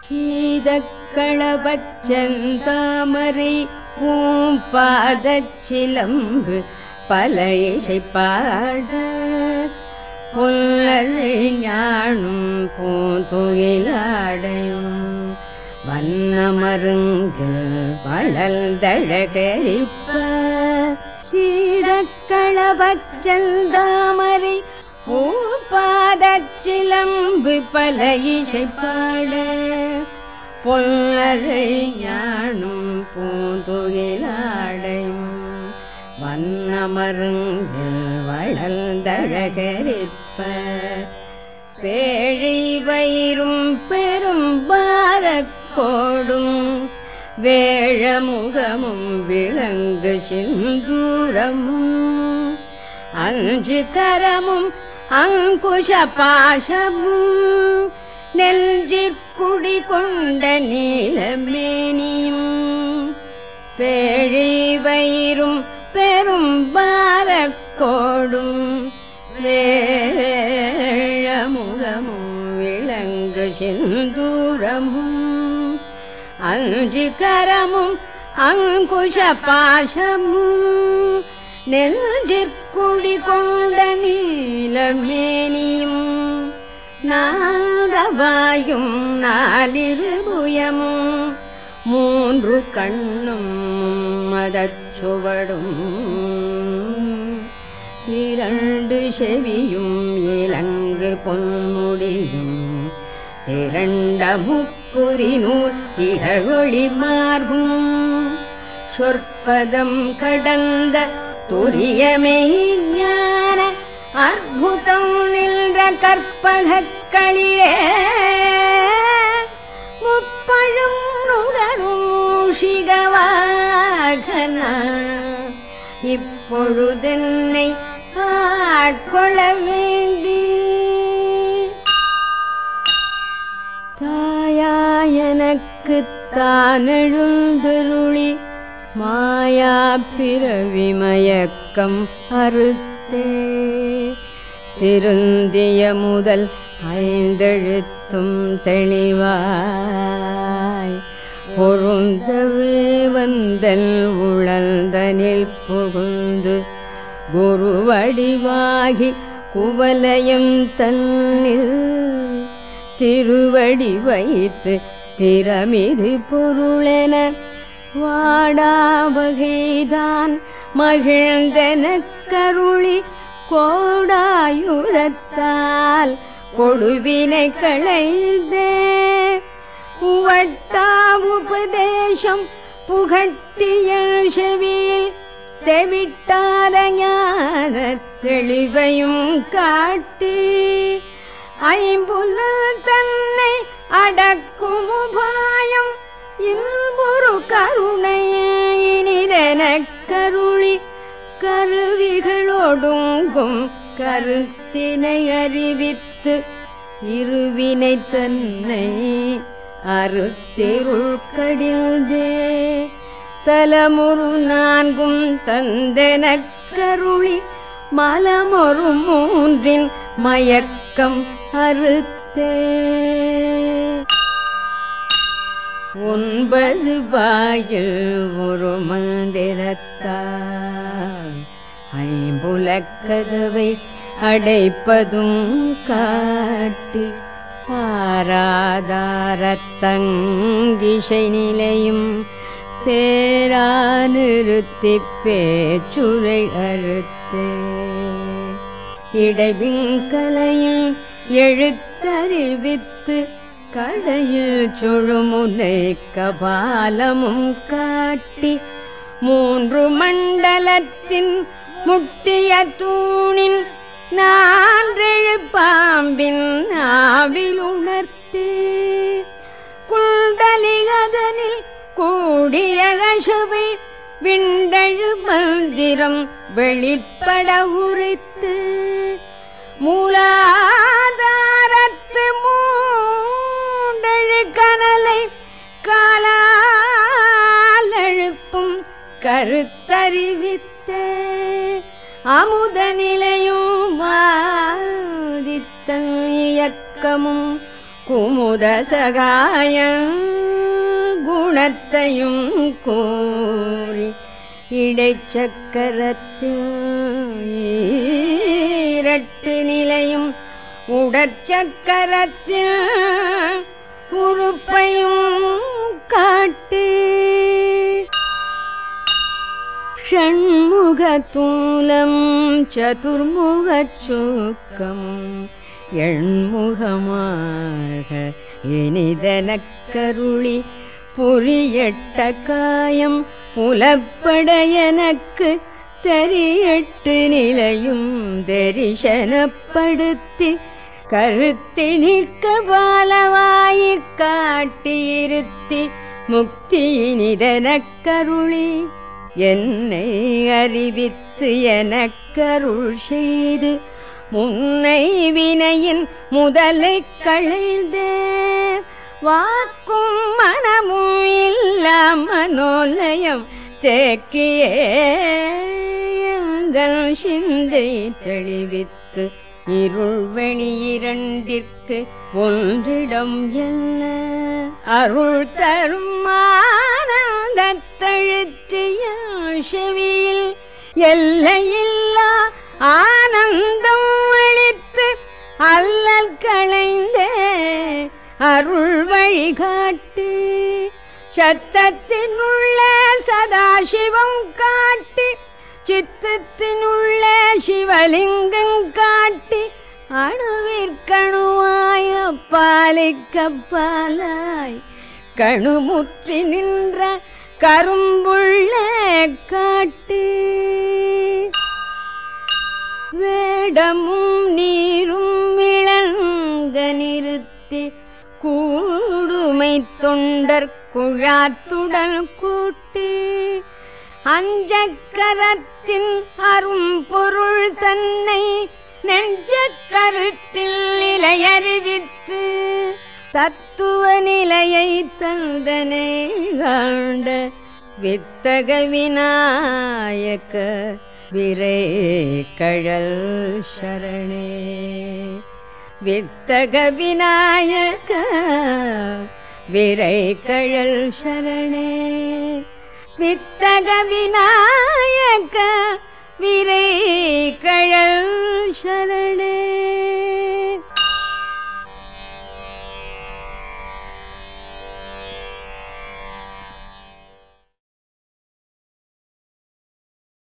சீதக்களபச்சந்தாமரை பூம்பாதச்சிலம்பு பல இசை பாட புல்லரை ஞானும் பூந்துயிலாடையும் வண்ணமருங்கு வளர்ந்தழகரிப்ப சீரக்களபச்சந்தாமரை பூபாதச்சிலம்பு பல இசை பாட பொல்லரை ஞானும் பூந்துயிலாடையும் வண்ணமருங்கில் வளர்ந்தழகரிப்ப பேழை வயிறும் பெரும் பாரக்கோடும் வேழமுகமும் விளங்கு சிந்தூரமும் அஞ்சு கரமும் அங்குஷ பாசமும் நெல்ஜிற்குடி கொண்ட நீலமேனியும் பேழை வயிறும் பெரும் பாரக்கோடும் வேழமுகமும் விளங்கு செந்தூரமும் அஞ்சு கரமும் அங்குஷ பாசமும் நெஞ்சிற்குடி கொண்ட நீலமேனியும் நாரவாயும் நாலிருபுயமும் மூன்று கண்ணும் மதச்சுவடும் இரண்டு செவியும் இலங்கு பொன்முடியும் திரண்ட முப்புரி நூல் திகழொளி மார்பும் சொற்பதம் கடந்த துரியமே ஞான அற்புதம் நின்ற கற்பகக்களிலே முப்பழும் நுகரூஷிகவாகன இப்பொழுதென்னை ஆட்கொள்ள வேண்டி தாயா எனக்கு தான் எழுந்தருளி மாயா பிறவி மயக்கம் அறுத்தே திருந்திய முதல் ஐந்தெழுத்தும் தெளிவாய் பொருந்தவே வந்தல் உழந்தனில் புகுந்து குருவடிவாகி குவலயம் தன்னில் திருவடி வைத்து திறமிது பொருளென வாடாவகைதான் மகிழ்ந்தன கருளி கோடாயுதத்தால் கொடுவினை களைந்தே வட்டா உபதேசம் புகட்டிய செவியில் தெவிட்டாத ஞான தெளிவையும் காட்டி ஐம்புல தன்னை அடக்கும் உபாயம் இல்பொரு கருணை இனிதென கருளி கருவிகளோடுங்கும் கருத்தினை அறிவித்து இருவினை தன்னை அறுத்திருள் கடில்தே தலமுரு நான்கும் தந்தெனக் கருளி மலமொரு மூன்றின் மயக்கம் அறுத்தே ஒன்பது வாயில் ஒரு மந்திரத்தால் ஐம்புலக்கதவை அடைப்பதும் காட்டி ஆராதாரத்தங்கிசை நிலையும் பேரா நிறுத்தி பேச்சுரை அறுத்தே இடைவிங்கலையும் எழுத்தறிவித்து கடையில் சுழுமுனை கபாலமும் காட்டி மூன்று மண்டலத்தின் முட்டிய தூணின் நான்றெழு பாம்பின் ஆவில் உணர்த்தே குண்டலிகதனில் கூடிய கசுவை விண்டழு மந்திரம் வெளிப்பட உரைத்து மூலாதாரத்து மூண்டழு கனலை காலால் எழுப்பும் கருத்தறிவித்த அமுத நிலையும் வாதித்த இயக்கமும் குமுத சகாயம் குணத்தையும் கூறி இடைச்சக்கரத்தில் ஈரட்டு நிலையும் உடற்சக்கரத்தில் உறுப்பையும் காட்டு ஷண்முகத்தூலம் சதுர்முகச் சூக்கம் எண்முகமாக இனிதனக்கருளி புரியட்ட காயம் புலப்பட எனக்கு தெரியட்டு நிலையும் தரிசனப்படுத்தி கருத்தினிக்க பாலவாயிக் காட்டியிருத்தி முக்தியினிதனக்கருளி என்னை அறிவித்து எனக்கருள் செய்து முன்னை வினையின் முதலை களைந்தே வாக்கும் மனமும் இல்லா மனோலயம் தேக்கியே எந்தன் சிந்தை தெளிவித்து இருள் வெளியிரண்டிற்கு ஒன்றிடம் என்ன அருள் தரும் ஆனந்தத்தழுத்திய செவியில் எல்லையில்லா ஆனந்தம் அளித்து அல்லல் களைந்தே அருள் வழிகாட்டு சத்தத்தினுள்ள சதாசிவம் காட்டி சித்தத்தினுள்ள சிவலிங்கம் காட்டி அணுவிற்கணுவாய் பாலிக்கப்பாலாய் கணுமுற்றி நின்ற கரும்புள்ள காட்டு வேடமும் நீரும் விளங்க நிறுத்தி கூடுமை தொண்டர் குழாத்துடன் கூட்டி அஞ்சக்கரத்தின் அரும் பொருள் தன்னை நெஞ்ச கருத்தில் நிலையறிவித்து தத்துவ நிலையை தந்தனை காண்ட வித்தக விநாயக விரை கழல் சரணே வித்தக விநாயக விரை கழல் சரணே வித்தக விநாயக விரை கழல் சரணே